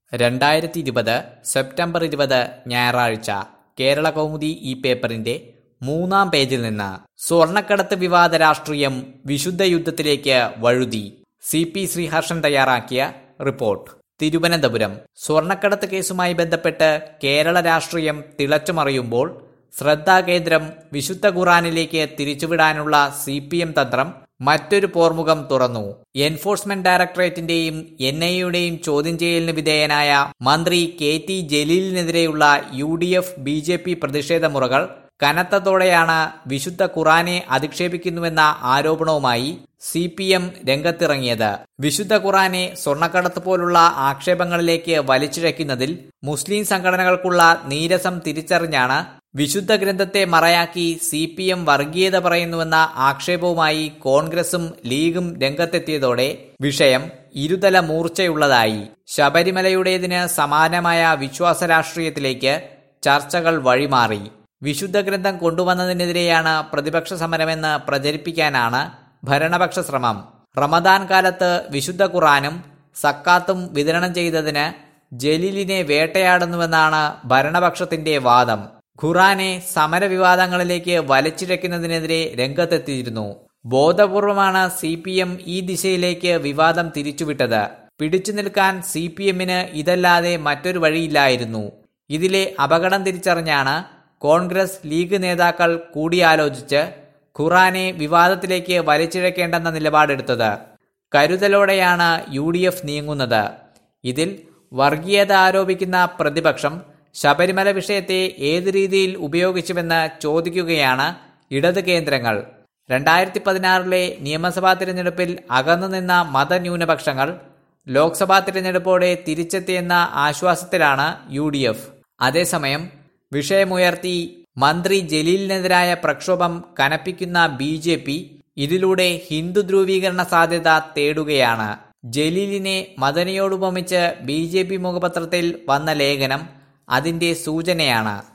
രണ്ടായിരത്തി ഇരുപത് സെപ്റ്റംബർ ഇരുപത് ഞായറാഴ്ച കേരള കൗമുദി ഈ പേപ്പറിന്റെ മൂന്നാം പേജിൽ നിന്ന് സ്വർണക്കടത്ത് വിവാദ രാഷ്ട്രീയം വിശുദ്ധ യുദ്ധത്തിലേക്ക് വഴുതി സി പി ശ്രീഹർഷൻ തയ്യാറാക്കിയ റിപ്പോർട്ട് തിരുവനന്തപുരം സ്വർണക്കടത്ത് കേസുമായി ബന്ധപ്പെട്ട് കേരള രാഷ്ട്രീയം തിളച്ചുമറിയുമ്പോൾ ശ്രദ്ധാകേന്ദ്രം വിശുദ്ധ ഖുറാനിലേക്ക് തിരിച്ചുവിടാനുള്ള സി പി എം തന്ത്രം മറ്റൊരു പോർമുഖം തുറന്നു എൻഫോഴ്സ്മെന്റ് ഡയറക്ടറേറ്റിന്റെയും എൻ ഐ യുടെയും ചോദ്യം ചെയ്യലിന് വിധേയനായ മന്ത്രി കെ ടി ജലീലിനെതിരെയുള്ള U D F B J P പ്രതിഷേധ മുറകൾ കനത്തതോടെയാണ് വിശുദ്ധ ഖുറാനെ അധിക്ഷേപിക്കുന്നുവെന്ന ആരോപണവുമായി സി പി എം രംഗത്തിറങ്ങിയത് വിശുദ്ധ ഖുറാനെ സ്വർണ്ണക്കടത്ത് പോലുള്ള ആക്ഷേപങ്ങളിലേക്ക് വലിച്ചിഴയ്ക്കുന്നതിൽ മുസ്ലിം സംഘടനകൾക്കുള്ള നീരസം തിരിച്ചറിഞ്ഞാണ് വിശുദ്ധ ഗ്രന്ഥത്തെ മറയാക്കി സി പി എം വർഗീയത പറയുന്നുവെന്ന ആക്ഷേപവുമായി കോൺഗ്രസും ലീഗും രംഗത്തെത്തിയതോടെ വിഷയം ഇരുതല മൂർച്ചയുള്ളതായി ശബരിമലയുടേതിന് സമാനമായ വിശ്വാസ രാഷ്ട്രീയത്തിലേക്ക് ചർച്ചകൾ വഴിമാറി വിശുദ്ധ ഗ്രന്ഥം കൊണ്ടുവന്നതിനെതിരെയാണ് പ്രതിപക്ഷ സമരമെന്ന് പ്രചരിപ്പിക്കാനാണ് ഭരണപക്ഷ ശ്രമം റമദാൻ കാലത്ത് വിശുദ്ധ ഖുറാനും സക്കാത്തും വിതരണം ചെയ്തതിന് ജലീലിനെ വേട്ടയാടുന്നുവെന്നാണ് ഭരണപക്ഷത്തിന്റെ വാദം ഖുറാനെ സമരവിവാദങ്ങളിലേക്ക് വലിച്ചിഴക്കുന്നതിനെതിരെ രംഗത്തെത്തിയിരുന്നു ബോധപൂർവമാണ് സി പി എം ഈ ദിശയിലേക്ക് വിവാദം തിരിച്ചുവിട്ടത് പിടിച്ചു നിൽക്കാൻ സി പി എമ്മിന് ഇതല്ലാതെ മറ്റൊരു വഴിയില്ലായിരുന്നു ഇതിലെ അപകടം തിരിച്ചറിഞ്ഞാണ് കോൺഗ്രസ് ലീഗ് നേതാക്കൾ കൂടിയാലോചിച്ച് ഖുറാനെ വിവാദത്തിലേക്ക് വലിച്ചിഴക്കേണ്ടെന്ന നിലപാടെടുത്തത് കരുതലോടെയാണ് യു ഡി എഫ് നീങ്ങുന്നത് ഇതിൽ വർഗീയത ആരോപിക്കുന്ന പ്രതിപക്ഷം ശബരിമല വിഷയത്തെ ഏത് രീതിയിൽ ഉപയോഗിച്ചുവെന്ന് ചോദിക്കുകയാണ് ഇടത് കേന്ദ്രങ്ങൾ രണ്ടായിരത്തി പതിനാറിലെ നിയമസഭാ തിരഞ്ഞെടുപ്പിൽ അകന്നുനിന്ന മതന്യൂനപക്ഷങ്ങൾ ലോക്സഭാ തിരഞ്ഞെടുപ്പോടെ തിരിച്ചെത്തിയെന്ന ആശ്വാസത്തിലാണ് യു ഡി എഫ് അതേസമയം വിഷയമുയർത്തി മന്ത്രി ജലീലിനെതിരായ പ്രക്ഷോഭം കനപ്പിക്കുന്ന ബി ജെ പി ഇതിലൂടെ ഹിന്ദു ധ്രുവീകരണ സാധ്യത തേടുകയാണ് ജലീലിനെ മദനിയോടുപമിച്ച് ബി ജെ പി മുഖപത്രത്തിൽ വന്ന ലേഖനം അതിന്റെ സൂചനയാണ്